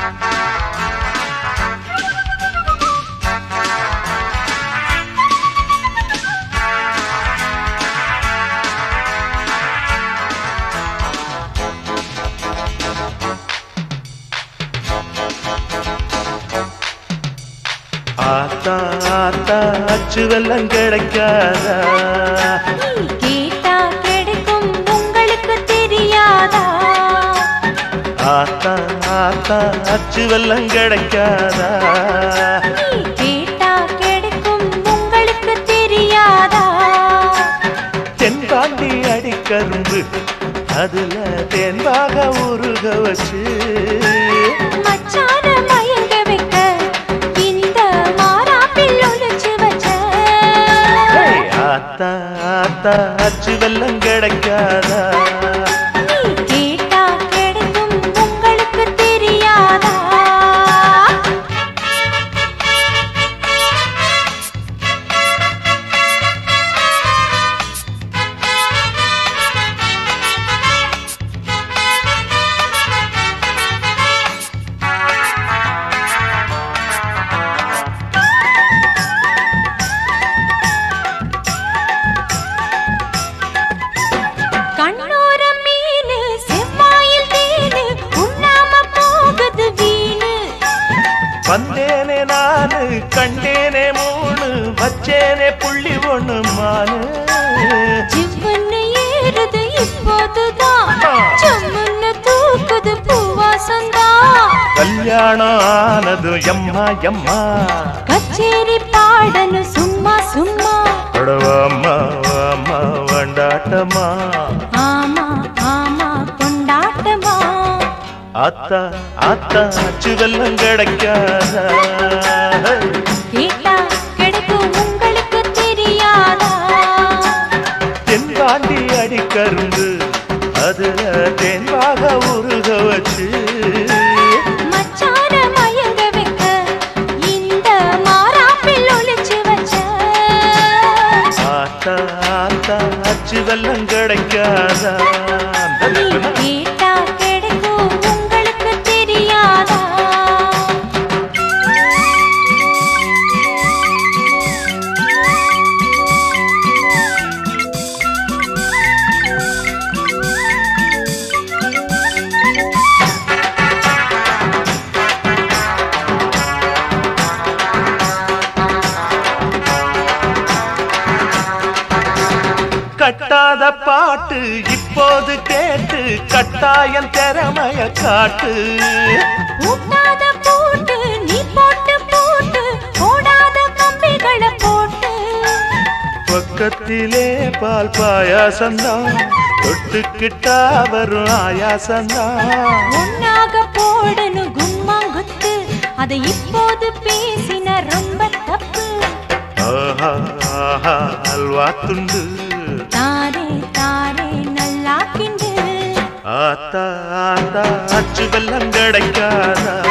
ஆத்தா ஆத்தா அச்சு வெள்ளம் கிடைக்காதா கேட்டா கிடைக்கும் உங்களுக்கு தெரியாதா ஆத்தா ஆத்தா அச்சு வெள்ளம் கிடைக்காதா கேட்டா கிடைக்கும் உங்களுக்கு தெரியாதா தென்பாண்டி அடிக்கரும்பு அதுல தேன்பாக உருக வச்சு மச்சான மயங்க வைக்க இந்த மாறாப்பில் ஒளிச்சு வச்ச ஏய், ஆத்தா ஆத்தா அச்சு வெள்ளம் கிடைக்காதா நீ கேட்டா கிடைக்கும் உங்களுக்கு தெரியாதா கண்ணோர மீனு செவ்வாயில் தேனு உண்ணாம போகுது வீணு வந்தேனே நானு கண்டேனே மூணு வச்சேனே புள்ளி ஒண்ணு மானு ஜிவ்வுன்னு ஏறுது இப்போதுதான் ஜம்முன்னு தூக்குது பூவாசந்தான் கல்யாணம் ஆனது எம்மா எம்மா கச்சேரி பாடணும் சும்மா சும்மா அடவாம்மா வாம்மா வண்டாட்டமா ஆமா ஆமா கொண்டாட்டமா ஆத்தா ஆத்தா அச்சு வெள்ளம் கிடைக்காதா கேட்டா கிடைக்கும் உங்களுக்கு தெரியாதா தென்பாண்டி அடிக்கருந்து அதுல தேன்பாக உருக வச்சு மச்சான மயங்க வைக்க இந்த மாறாப்பில் ஒளிச்சு வச்ச ஆத்தா ஆத்தா அச்சு வெள்ளம் கிடைக்காதா நீ கேட்டா கிடைக்கும் உங்களுக்கு தெரியாதா கட்டாத பாட்டு இப்போது கேட்டு கட்டாயம் திறமைய காட்டு ஊட்டாத போட்டு நீ போட்டு போட்டு போடாத கம்பிகளை போட்டு பக்கத்திலே பால் பாயாசந்தான் தொட்டுக்கிட்டா வரும் ஆயாசந்தான் ஒன்னாக போடணும் கும்மாங்குத்து அதை இப்போது பேசின ரொம்ப தப்பு ஆஹா ஆஹா அல்வா துண்டு தாரே தாரே நல்லா கிண்டு ஆத்தா ஆத்தா அச்சு வெள்ளம் கிடைக்காதா